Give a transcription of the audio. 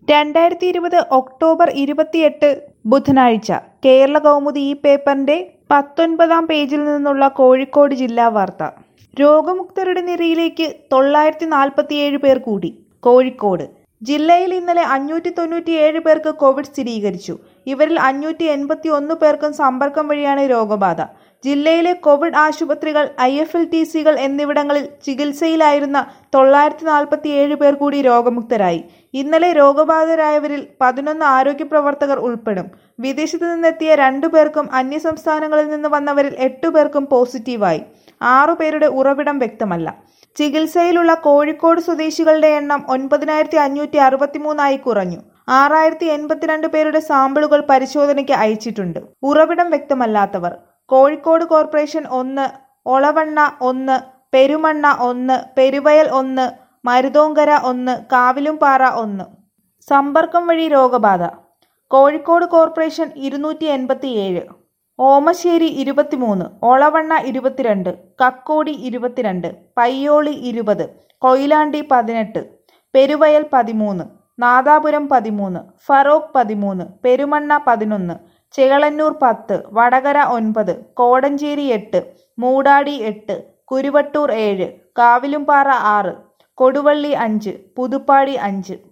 രണ്ടായിരത്തി ഇരുപത് ഒക്ടോബർ ഇരുപത്തിയെട്ട് ബുധനാഴ്ച കേരള കൗമുദി ഈ പേപ്പറിന്റെ പത്തൊൻപതാം പേജിൽ നിന്നുള്ള കോഴിക്കോട് ജില്ലാ വാർത്ത രോഗമുക്തരുടെ നിരയിലേക്ക് തൊള്ളായിരത്തി നാൽപ്പത്തിയേഴ് പേർ കൂടി കോഴിക്കോട് ജില്ലയിൽ ഇന്നലെ അഞ്ഞൂറ്റി തൊണ്ണൂറ്റിയേഴ് പേർക്ക് കോവിഡ് സ്ഥിരീകരിച്ചു ഇവരിൽ അഞ്ഞൂറ്റി എൺപത്തി ഒന്ന് പേർക്കും സമ്പർക്കം വഴിയാണ് രോഗബാധ ജില്ലയിലെ കോവിഡ് ആശുപത്രികൾ ഐ എഫ് എൽ ടി സികൾ എന്നിവിടങ്ങളിൽ ചികിത്സയിലായിരുന്ന തൊള്ളായിരത്തി നാൽപ്പത്തിയേഴ് പേർ കൂടി രോഗമുക്തരായി ഇന്നലെ രോഗബാധിതരായവരിൽ പതിനൊന്ന് ആരോഗ്യ പ്രവർത്തകർ ഉൾപ്പെടും വിദേശത്തു നിന്നെത്തിയ രണ്ടു പേർക്കും അന്യസംസ്ഥാനങ്ങളിൽ നിന്ന് വന്നവരിൽ എട്ടു പേർക്കും പോസിറ്റീവായി ആറു പേരുടെ ഉറവിടം വ്യക്തമല്ല ചികിത്സയിലുള്ള കോഴിക്കോട് സ്വദേശികളുടെ എണ്ണം ഒൻപതിനായിരത്തി അഞ്ഞൂറ്റി അറുപത്തിമൂന്നായി കുറഞ്ഞു ആറായിരത്തി എൺപത്തിരണ്ട് പേരുടെ സാമ്പിളുകൾ പരിശോധനയ്ക്ക് അയച്ചിട്ടുണ്ട് ഉറവിടം വ്യക്തമല്ലാത്തവർ കോഴിക്കോട് കോർപ്പറേഷൻ ഒന്ന് ഒളവണ്ണ ഒന്ന് പെരുമണ്ണ ഒന്ന് പെരുവയൽ ഒന്ന് മരുതോങ്കര ഒന്ന് കാവിലുംപാറ ഒന്ന് സമ്പർക്കം വഴി രോഗബാധ കോഴിക്കോട് കോർപ്പറേഷൻ ഇരുന്നൂറ്റി എൺപത്തിയേഴ് ഓമശ്ശേരി ഇരുപത്തിമൂന്ന് ഒളവണ്ണ ഇരുപത്തിരണ്ട് കക്കോടി ഇരുപത്തിരണ്ട് പയ്യോളി ഇരുപത് കൊയിലാണ്ടി പതിനെട്ട് പെരുവയൽ പതിമൂന്ന് നാദാപുരം പതിമൂന്ന് ഫറോക്ക് പതിമൂന്ന് പെരുമണ്ണ പതിനൊന്ന് ചേളന്നൂർ പത്ത് വടകര ഒൻപത് കോടഞ്ചേരി എട്ട് മൂടാടി എട്ട് കുരുവട്ടൂർ ഏഴ് കാവിലുംപാറ ആറ് കൊടുവള്ളി അഞ്ച് പുതുപ്പാടി അഞ്ച്